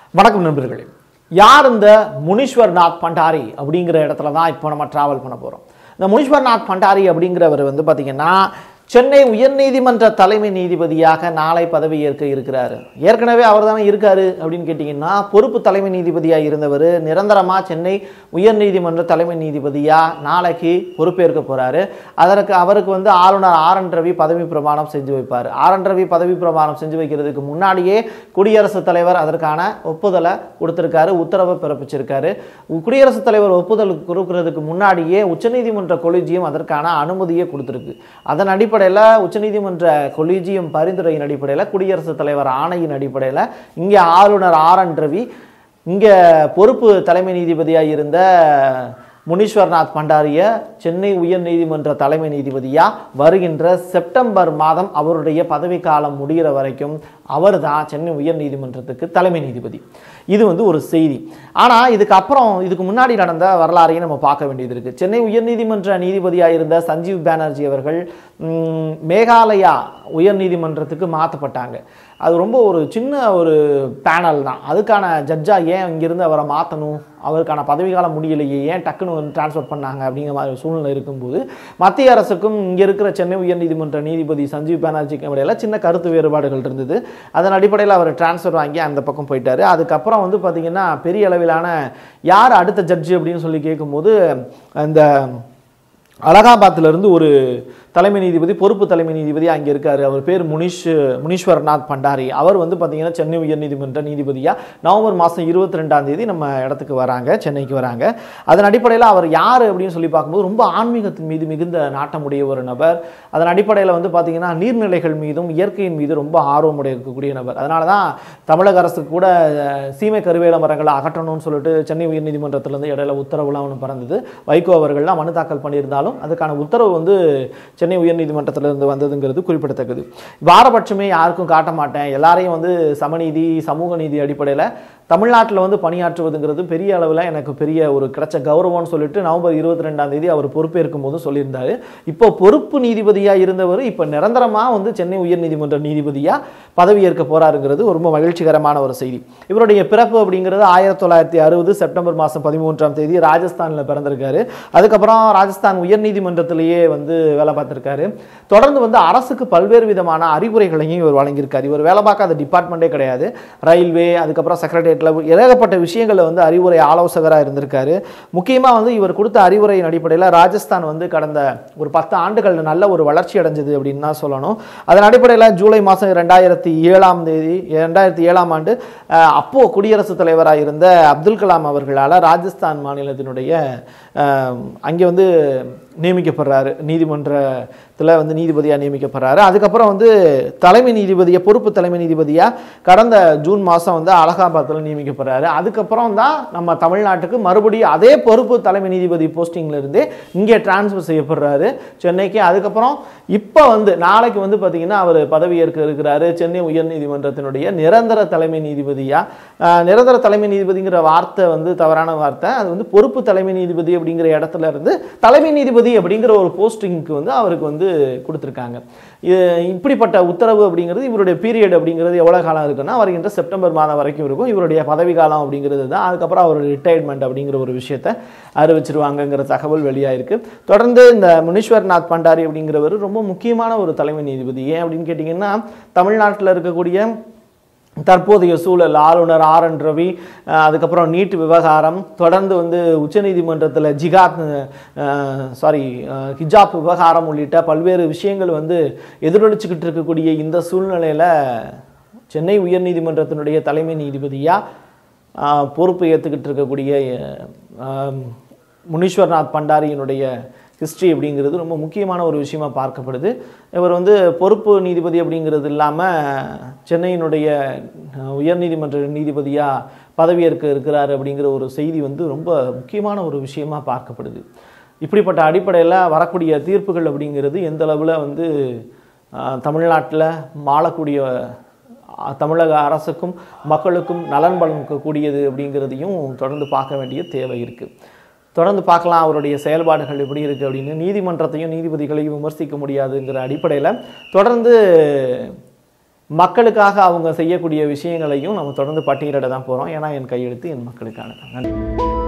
வணக்கம் நண்பர்களே யார் இந்த முனீஸ்வர்நாத் பண்டாரி அப்படிங்கிற இடத்துல தான் இப்போ நம்ம டிராவல் பண்ண போகிறோம் இந்த முனீஸ்வர்நாத் பண்டாரி அப்படிங்கிறவர் வந்து பார்த்திங்கன்னா சென்னை உயர்நீதிமன்ற தலைமை நீதிபதியாக நாளை பதவியேற்க இருக்கிறாரு ஏற்கனவே அவர் தானே இருக்காரு அப்படின்னு கேட்டிங்கன்னா பொறுப்பு தலைமை நீதிபதியாக இருந்தவர் நிரந்தரமாக சென்னை உயர்நீதிமன்ற தலைமை நீதிபதியாக நாளைக்கு பொறுப்பேற்க போகிறாரு அதற்கு அவருக்கு வந்து ஆளுநர் ஆர் என் ரவி பதவி பிரமாணம் செஞ்சு வைப்பார் ஆர் என் ரவி பதவி பிரமாணம் செஞ்சு வைக்கிறதுக்கு முன்னாடியே குடியரசுத் தலைவர் அதற்கான ஒப்புதலை கொடுத்திருக்காரு உத்தரவை பிறப்பிச்சிருக்காரு உ- குடியரசுத் தலைவர் ஒப்புதல் கொடுக்கறதுக்கு முன்னாடியே உச்சநீதிமன்ற கொலிஜியம் அதற்கான அனுமதியை கொடுத்திருக்கு அதன் அடிப்படையில் உச்சநீதிமன்ற கொலிஜியம் பரிந்துரையின் அடிப்படையில் குடியரசுத் தலைவர் ஆணையின் அடிப்படையில் இங்கே ஆளுநர் ஆர் என் ரவி இங்கே பொறுப்பு தலைமை நீதிபதியாக இருந்த முனீஸ்வர்நாத் பண்டாரிய சென்னை உயர்நீதிமன்ற தலைமை நீதிபதியாக வருகின்ற செப்டம்பர் மாதம் அவருடைய பதவிக்காலம் முடிகிற வரைக்கும் அவர் தான் சென்னை உயர்நீதிமன்றத்துக்கு தலைமை நீதிபதி இது வந்து ஒரு செய்தி ஆனால் இதுக்கு அப்புறம் இதுக்கு முன்னாடி நடந்த வரலாறையும் நம்ம பார்க்க வேண்டியது இருக்குது சென்னை உயர்நீதிமன்ற நீதிபதியாக இருந்த சஞ்சீவ் பானர்ஜி அவர்கள் ம், மேகாலயா உயர்நீதிமன்றத்துக்கு மாற்றப்பட்டாங்க அது ரொம்ப ஒரு சின்ன ஒரு பேனல் தான் அதுக்கான ஜட்ஜாக ஏன் இங்கிருந்து அவரை மாற்றணும் அவருக்கான பதவிக்காலம் முடியலையே ஏன் டக்குன்னு ட்ரான்ஸ்ஃபர் பண்ணாங்க அப்படிங்கிற மாதிரி ஒரு சூழ்நிலை இருக்கும்போது மத்திய அரசுக்கும் இங்கே இருக்கிற சென்னை உயர்நீதிமன்ற நீதிபதி சஞ்சீவ் பானர்ஜிக்கு இடையில சின்ன கருத்து வேறுபாடுகள் இருந்தது அதன் அடிப்படையில் அவர் ட்ரான்ஸ்ஃபர் வாங்கி அந்த பக்கம் போயிட்டாரு அதுக்கப்புறம் வந்து பார்த்திங்கன்னா பெரிய அளவிலான யார் அடுத்த ஜட்ஜி அப்படின்னு சொல்லி கேட்கும்போது அந்த அலகாபாத்ல இருந்து ஒரு தலைமை நீதிபதி பொறுப்பு தலைமை நீதிபதி அங்கே இருக்காரு அவர் பேர் முனீஷ் முனீஸ்வர்நாத் பண்டாரி அவர் வந்து பார்த்தீங்கன்னா சென்னை உயர்நீதிமன்ற நீதிபதியாக நவம்பர் மாதம் இருபத்தி ரெண்டாம் தேதி நம்ம இடத்துக்கு வராங்க சென்னைக்கு வராங்க அதன் அடிப்படையில் அவர் யார் அப்படின்னு சொல்லி பார்க்கும்போது ரொம்ப ஆன்மீகத்தின் மீது மிகுந்த நாட்டமுடைய ஒரு நபர் அதன் அடிப்படையில் வந்து பார்த்தீங்கன்னா நீர்நிலைகள் மீதும் இயற்கையின் மீது ரொம்ப ஆர்வமுடைய இருக்கக்கூடிய நபர் அதனால தான் தமிழக அரசு கூட அஹ், சீமை கருவேல மரங்களை அகற்றணும்னு சொல்லிட்டு சென்னை உயர்நீதிமன்றத்திலேருந்து இடையில உத்தரவுலாம் ஒன்று பறந்தது வைகோ அவர்கள்லாம் மனு தாக்கல் பண்ணியிருந்தாலும் அதுக்கான உத்தரவு வந்து சென்னை உயர்நீதிமன்றத்திலிருந்து வந்ததுங்கிறது குறிப்பிடத்தக்கது பாரபட்சமே யாருக்கும் காட்ட மாட்டேன் எல்லாரையும் வந்து சமநீதி சமூக நீதி அடிப்படையில் தமிழ்நாட்டில் வந்து பணியாற்றுவதுங்கிறது பெரிய அளவில் எனக்கு பெரிய ஒரு கிடைச்ச கௌரவம்னு சொல்லிட்டு நவம்பர் இருபத்தி ரெண்டாம் தேதி அவர் பொறுப்பேற்கும் போது சொல்லியிருந்தாரு இப்போ பொறுப்பு நீதிபதியாக இருந்தவர் இப்போ நிரந்தரமாக வந்து சென்னை உயர்நீதிமன்ற நீதிபதியாக பதவியேற்க போறாருங்கிறது ஒரு ரொம்ப மகிழ்ச்சிகரமான ஒரு செய்தி இவருடைய பிறப்பு அப்படிங்கிறது ஆயிரத்தி தொள்ளாயிரத்தி அறுபது செப்டம்பர் மாதம் பதிமூன்றாம் தேதி ராஜஸ்தானில் பிறந்திருக்காரு அதுக்கப்புறம் ராஜஸ்தான் உயர்நீதிமன்றத்திலேயே வந்து வேலை பார்த்திருக்காரு தொடர்ந்து வந்து அரசுக்கு பல்வேறு விதமான அறிவுரைகளையும் இவர் வழங்கியிருக்காரு இவர் வேலை பார்க்காத டிபார்ட்மெண்ட்டே கிடையாது ரயில்வே அதுக்கப்புறம் செக்ரட்டேரியட்டில் ஏகப்பட்ட விஷயங்களில் வந்து அறிவுரை ஆலோசகராக இருந்திருக்காரு முக்கியமாக வந்து இவர் கொடுத்த அறிவுரையின் அடிப்படையில் ராஜஸ்தான் வந்து கடந்த ஒரு பத்து ஆண்டுகள் நல்ல ஒரு வளர்ச்சி அடைஞ்சது அப்படின்னு தான் சொல்லணும் அதன் அடிப்படையில் ஜூலை மாதம் ரெண்டாயிரத்தி ஏழாம் தேதி ரெண்டாயிரத்தி ஏழாம் ஆண்டு அஹ், அப்போ குடியரசுத் தலைவராக இருந்த அப்துல் கலாம் அவர்களால் ராஜஸ்தான் மாநிலத்தினுடைய அஹ், அங்கே வந்து நியமிக்கப்படுறாரு நீதிமன்றத்தில் வந்து நீதிபதியாக நியமிக்கப்படுறாரு அதுக்கப்புறம் வந்து தலைமை நீதிபதியை பொறுப்பு தலைமை நீதிபதியாக கடந்த ஜூன் மாதம் வந்து அலகாபாத்தில் நியமிக்கப்படுறாரு அதுக்கப்புறம் தான் நம்ம தமிழ்நாட்டுக்கு மறுபடியும் அதே பொறுப்பு தலைமை நீதிபதி போஸ்டிங்ல இருந்தே இங்கே டிரான்ஸ்ஃபர் செய்யப்படுறாரு சென்னைக்கு அதுக்கப்புறம் இப்போ வந்து நாளைக்கு வந்து பார்த்தீங்கன்னா அவர் பதவியேற்க இருக்கிறாரு சென்னை உயர்நீதிமன்றத்தினுடைய நிரந்தர தலைமை நீதிபதியாக நிரந்தர தலைமை நீதிபதிங்கிற வார்த்தை வந்து தவறான வார்த்தை அது வந்து பொறுப்பு தலைமை நீதிபதி அப்படிங்கிற இடத்துல இருந்து தலைமை நீதிபதி அப்படிங்கிற ஒரு போஸ்டிங்க்கு வந்து அவருக்கு வந்து கொடுத்துருக்காங்க இது இப்படிப்பட்ட உத்தரவு அப்படிங்கிறது இவருடைய பீரியட் அப்படிங்கிறது எவ்வளோ காலம் இருக்குன்னா வருகின்ற செப்டம்பர் மாதம் வரைக்கும் இருக்கும் இவருடைய பதவி காலம் அப்படிங்கிறது தான் அதுக்கப்புறம் அவர் ரிட்டையர்மெண்ட் அப்படிங்கிற ஒரு விஷயத்தை அறிவிச்சிருவாங்கங்கிற தகவல் வெளியாயிருக்கு தொடர்ந்து இந்த முனீஸ்வர்நாத் பண்டாரி அப்படிங்கிறவர் ரொம்ப முக்கியமான ஒரு தலைமை நீதிபதி ஏன் அப்படின்னு கேட்டிங்கன்னா தமிழ்நாட்டில் இருக்கக்கூடிய தற்போதைய சூழல் ஆளுநர் ஆர் என் ரவி அஹ், அதுக்கப்புறம் நீட் விவகாரம் தொடர்ந்து வந்து உச்சநீதிமன்றத்தில் ஜிகாத் சாரி ஹிஜாப் விவகாரம் உள்ளிட்ட பல்வேறு விஷயங்கள் வந்து எதிரொலிச்சுக்கிட்டு இருக்கக்கூடிய இந்த சூழ்நிலையில் சென்னை உயர்நீதிமன்றத்தினுடைய தலைமை நீதிபதியாக பொறுப்பு ஏற்றுக்கிட்டு இருக்கக்கூடிய அஹ், முனீஸ்வர்நாத் பண்டாரியினுடைய ஹிஸ்ட்ரி அப்படிங்கிறது ரொம்ப முக்கியமான ஒரு விஷயமா பார்க்கப்படுது இவர் வந்து பொறுப்பு நீதிபதி அப்படிங்கிறது இல்லாமல் சென்னையினுடைய அஹ், உயர்நீதிமன்ற நீதிபதியாக பதவியேற்க இருக்கிறார் அப்படிங்கிற ஒரு செய்தி வந்து ரொம்ப முக்கியமான ஒரு விஷயமா பார்க்கப்படுது இப்படிப்பட்ட அடிப்படையில் வரக்கூடிய தீர்ப்புகள் அப்படிங்கிறது எந்த அளவில் வந்து தமிழ்நாட்டில் மாளக்கூடிய அஹ், தமிழக அரசுக்கும் மக்களுக்கும் நலன் பலன்கக்கூடியது அப்படிங்கிறதையும் தொடர்ந்து பார்க்க வேண்டிய தேவை இருக்குது தொடர்ந்து பார்க்கலாம் அவருடைய செயல்பாடுகள் எப்படி இருக்குது அப்படின்னு நீதிமன்றத்தையும் நீதிபதிகளையும் விமர்சிக்க முடியாதுங்கிற அடிப்படையில் தொடர்ந்து மக்களுக்காக அவங்க செய்யக்கூடிய விஷயங்களையும் நம்ம தொடர்ந்து பட்டியலிட தான் போகிறோம் ஏன்னா என் கையெழுத்து என் மக்களுக்கானது நன்றி